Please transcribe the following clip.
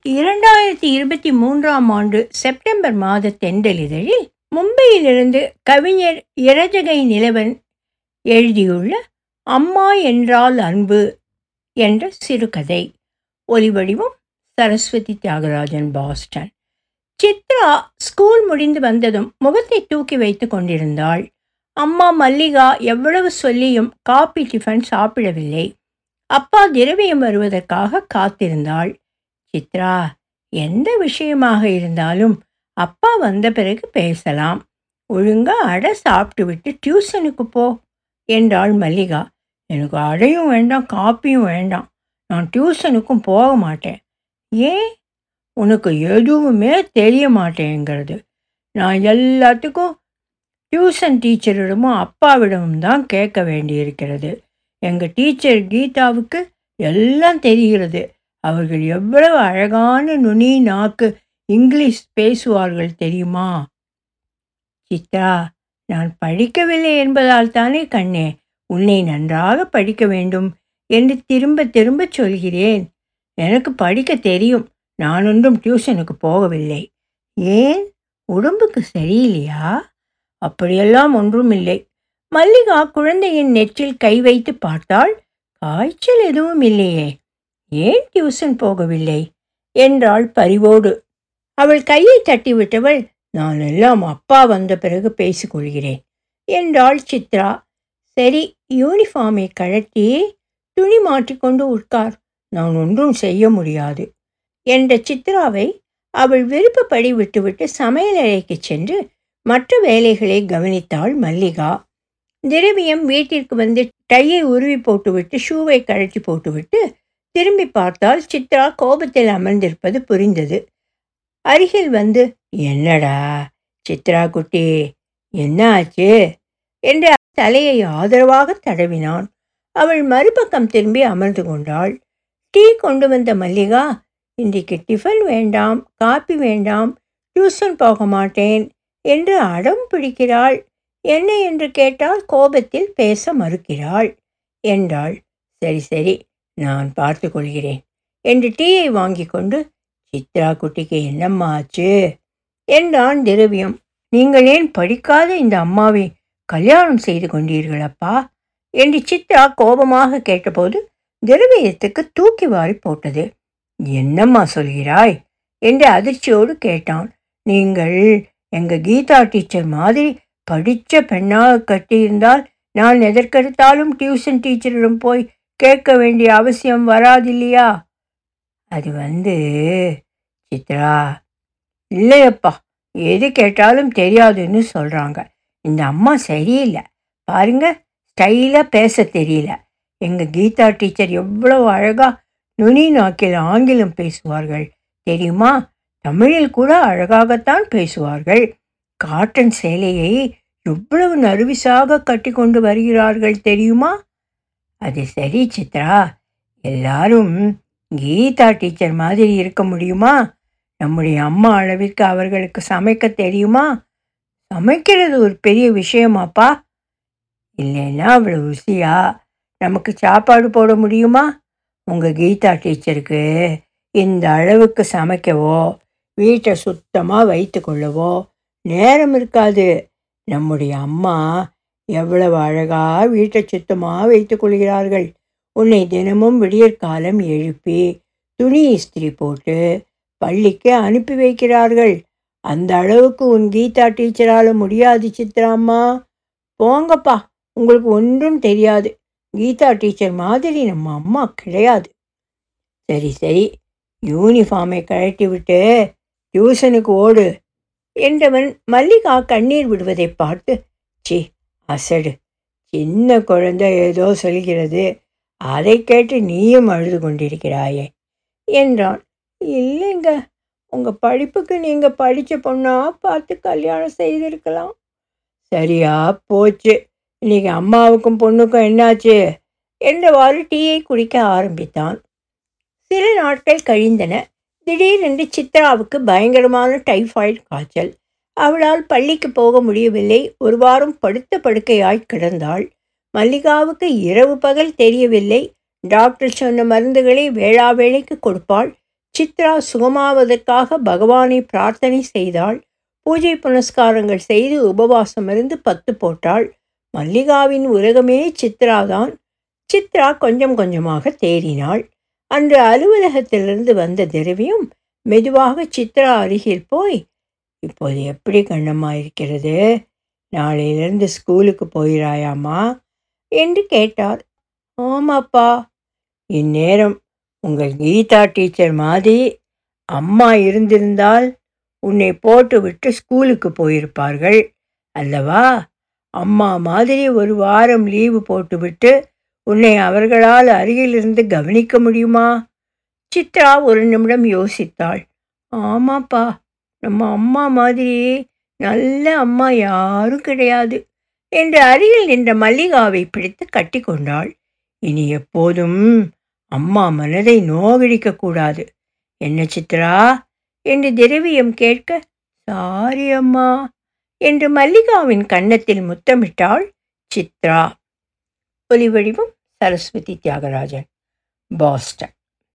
இரண்டாயிரத்தி இருபத்தி மூன்றாம் ஆண்டு செப்டம்பர் மாத தென்றலிதழில் மும்பையிலிருந்து கவிஞர் இரஜகை நிலவன் எழுதியுள்ள அம்மா என்றால் அன்பு என்ற சிறுகதை ஒலிவடிவம் சரஸ்வதி தியாகராஜன் பாஸ்டன் சித்ரா ஸ்கூல் முடிந்து வந்ததும் முகத்தை தூக்கி வைத்து கொண்டிருந்தாள் அம்மா மல்லிகா எவ்வளவு சொல்லியும் காபி டிஃபன் சாப்பிடவில்லை அப்பா திரவியம் வருவதற்காக காத்திருந்தாள் சித்ரா எந்த விஷயமாக இருந்தாலும் அப்பா வந்த பிறகு பேசலாம் ஒழுங்கா அடை சாப்பிட்டு விட்டு டியூஷனுக்கு போ என்றாள் மல்லிகா எனக்கு அடையும் வேண்டாம் காப்பியும் வேண்டாம் நான் டியூஷனுக்கும் போக மாட்டேன் ஏன் உனக்கு எதுவுமே தெரிய மாட்டேங்கிறது நான் எல்லாத்துக்கும் டியூஷன் டீச்சரிடமும் அப்பாவிடமும் தான் கேட்க வேண்டியிருக்கிறது எங்கள் டீச்சர் கீதாவுக்கு எல்லாம் தெரிகிறது அவர்கள் எவ்வளவு அழகான நுனி நாக்கு இங்கிலீஷ் பேசுவார்கள் தெரியுமா சித்ரா நான் படிக்கவில்லை என்பதால் தானே கண்ணே உன்னை நன்றாக படிக்க வேண்டும் என்று திரும்ப திரும்ப சொல்கிறேன் எனக்கு படிக்க தெரியும் நான் ஒன்றும் டியூஷனுக்கு போகவில்லை ஏன் உடம்புக்கு சரியில்லையா அப்படியெல்லாம் ஒன்றும் இல்லை மல்லிகா குழந்தையின் நெற்றில் கை வைத்து பார்த்தால் காய்ச்சல் எதுவும் இல்லையே ஏன் டியூஷன் போகவில்லை என்றாள் பரிவோடு அவள் கையை தட்டிவிட்டவள் நான் எல்லாம் அப்பா வந்த பிறகு பேசிக்கொள்கிறேன் என்றாள் சித்ரா சரி யூனிஃபார்மை கழட்டி துணி மாற்றிக்கொண்டு உட்கார் நான் ஒன்றும் செய்ய முடியாது என்ற சித்ராவை அவள் விருப்பப்படி விட்டுவிட்டு சமையலறைக்கு சென்று மற்ற வேலைகளை கவனித்தாள் மல்லிகா திரவியம் வீட்டிற்கு வந்து டையை உருவி போட்டுவிட்டு ஷூவை கழட்டி போட்டுவிட்டு திரும்பி பார்த்தால் சித்ரா கோபத்தில் அமர்ந்திருப்பது புரிந்தது அருகில் வந்து என்னடா சித்ரா குட்டி என்ன ஆச்சு என்று தலையை ஆதரவாக தடவினான் அவள் மறுபக்கம் திரும்பி அமர்ந்து கொண்டாள் டீ கொண்டு வந்த மல்லிகா இன்றைக்கு டிஃபன் வேண்டாம் காப்பி வேண்டாம் டியூஷன் போக மாட்டேன் என்று அடம் பிடிக்கிறாள் என்ன என்று கேட்டால் கோபத்தில் பேச மறுக்கிறாள் என்றாள் சரி சரி நான் பார்த்து கொள்கிறேன் என்று டீயை வாங்கி கொண்டு சித்ரா குட்டிக்கு என்னம்மா ஆச்சு என்றான் திரவியம் நீங்கள் ஏன் படிக்காத இந்த அம்மாவை கல்யாணம் செய்து கொண்டீர்களப்பா என்று சித்ரா கோபமாக கேட்டபோது திரவியத்துக்கு தூக்கி வாரி போட்டது என்னம்மா சொல்கிறாய் என்று அதிர்ச்சியோடு கேட்டான் நீங்கள் எங்க கீதா டீச்சர் மாதிரி படித்த பெண்ணாக கட்டியிருந்தால் நான் எதற்கெடுத்தாலும் டியூஷன் டீச்சரிடம் போய் கேட்க வேண்டிய அவசியம் வராதில்லையா அது வந்து சித்ரா இல்லையப்பா எது கேட்டாலும் தெரியாதுன்னு சொல்கிறாங்க இந்த அம்மா சரியில்லை பாருங்க ஸ்டைலாக பேச தெரியல எங்கள் கீதா டீச்சர் எவ்வளோ அழகாக நுனி நாக்கில் ஆங்கிலம் பேசுவார்கள் தெரியுமா தமிழில் கூட அழகாகத்தான் பேசுவார்கள் காட்டன் சேலையை எவ்வளவு நர்விஸாக கட்டி கொண்டு வருகிறார்கள் தெரியுமா அது சரி சித்ரா எல்லாரும் கீதா டீச்சர் மாதிரி இருக்க முடியுமா நம்முடைய அம்மா அளவிற்கு அவர்களுக்கு சமைக்க தெரியுமா சமைக்கிறது ஒரு பெரிய விஷயமாப்பா இல்லைன்னா அவ்வளோ ருசியா நமக்கு சாப்பாடு போட முடியுமா உங்கள் கீதா டீச்சருக்கு இந்த அளவுக்கு சமைக்கவோ வீட்டை சுத்தமாக வைத்து கொள்ளவோ நேரம் இருக்காது நம்முடைய அம்மா எவ்வளவு அழகா வீட்டை சுத்தமாக வைத்துக் கொள்கிறார்கள் உன்னை தினமும் விடியற்காலம் எழுப்பி துணி இஸ்திரி போட்டு பள்ளிக்கு அனுப்பி வைக்கிறார்கள் அந்த அளவுக்கு உன் கீதா டீச்சரால் முடியாது சித்ராம்மா போங்கப்பா உங்களுக்கு ஒன்றும் தெரியாது கீதா டீச்சர் மாதிரி நம்ம அம்மா கிடையாது சரி சரி யூனிஃபார்மை கழட்டி விட்டு டியூஷனுக்கு ஓடு என்றவன் மல்லிகா கண்ணீர் விடுவதை பார்த்து சி அசடு சின்ன குழந்தை ஏதோ சொல்கிறது அதை கேட்டு நீயும் அழுது கொண்டிருக்கிறாயே என்றான் இல்லைங்க உங்கள் படிப்புக்கு நீங்கள் படித்த பொண்ணா பார்த்து கல்யாணம் செய்திருக்கலாம் சரியா போச்சு இன்னைக்கு அம்மாவுக்கும் பொண்ணுக்கும் என்னாச்சு என்றவாறு டீயை குடிக்க ஆரம்பித்தான் சில நாட்கள் கழிந்தன திடீரென்று சித்ராவுக்கு பயங்கரமான டைஃபாய்டு காய்ச்சல் அவளால் பள்ளிக்கு போக முடியவில்லை ஒரு வாரம் படுத்த படுக்கையாய் கிடந்தாள் மல்லிகாவுக்கு இரவு பகல் தெரியவில்லை டாக்டர் சொன்ன மருந்துகளை வேளா வேளைக்கு கொடுப்பாள் சித்ரா சுகமாவதற்காக பகவானை பிரார்த்தனை செய்தாள் பூஜை புனஸ்காரங்கள் செய்து உபவாசம் இருந்து பத்து போட்டாள் மல்லிகாவின் உலகமே சித்ராதான் சித்ரா கொஞ்சம் கொஞ்சமாக தேறினாள் அன்று அலுவலகத்திலிருந்து வந்த திரவியம் மெதுவாக சித்ரா அருகில் போய் இப்போது எப்படி கண்ணம்மா இருக்கிறது நாளையிலிருந்து ஸ்கூலுக்கு போயிறாயாமா என்று கேட்டார் ஆமாப்பா இந்நேரம் உங்கள் கீதா டீச்சர் மாதிரி அம்மா இருந்திருந்தால் உன்னை போட்டு விட்டு ஸ்கூலுக்கு போயிருப்பார்கள் அல்லவா அம்மா மாதிரி ஒரு வாரம் லீவு போட்டுவிட்டு உன்னை அவர்களால் அருகிலிருந்து கவனிக்க முடியுமா சித்ரா ஒரு நிமிடம் யோசித்தாள் ஆமாப்பா நம்ம அம்மா மாதிரி நல்ல அம்மா யாரும் கிடையாது என்று அருகில் நின்ற மல்லிகாவை பிடித்து கட்டி கொண்டாள் இனி எப்போதும் அம்மா மனதை நோகடிக்க கூடாது என்ன சித்ரா என்று திரவியம் கேட்க சாரி அம்மா என்று மல்லிகாவின் கன்னத்தில் முத்தமிட்டாள் சித்ரா ஒலிவடிவம் சரஸ்வதி தியாகராஜன் பாஸ்டன்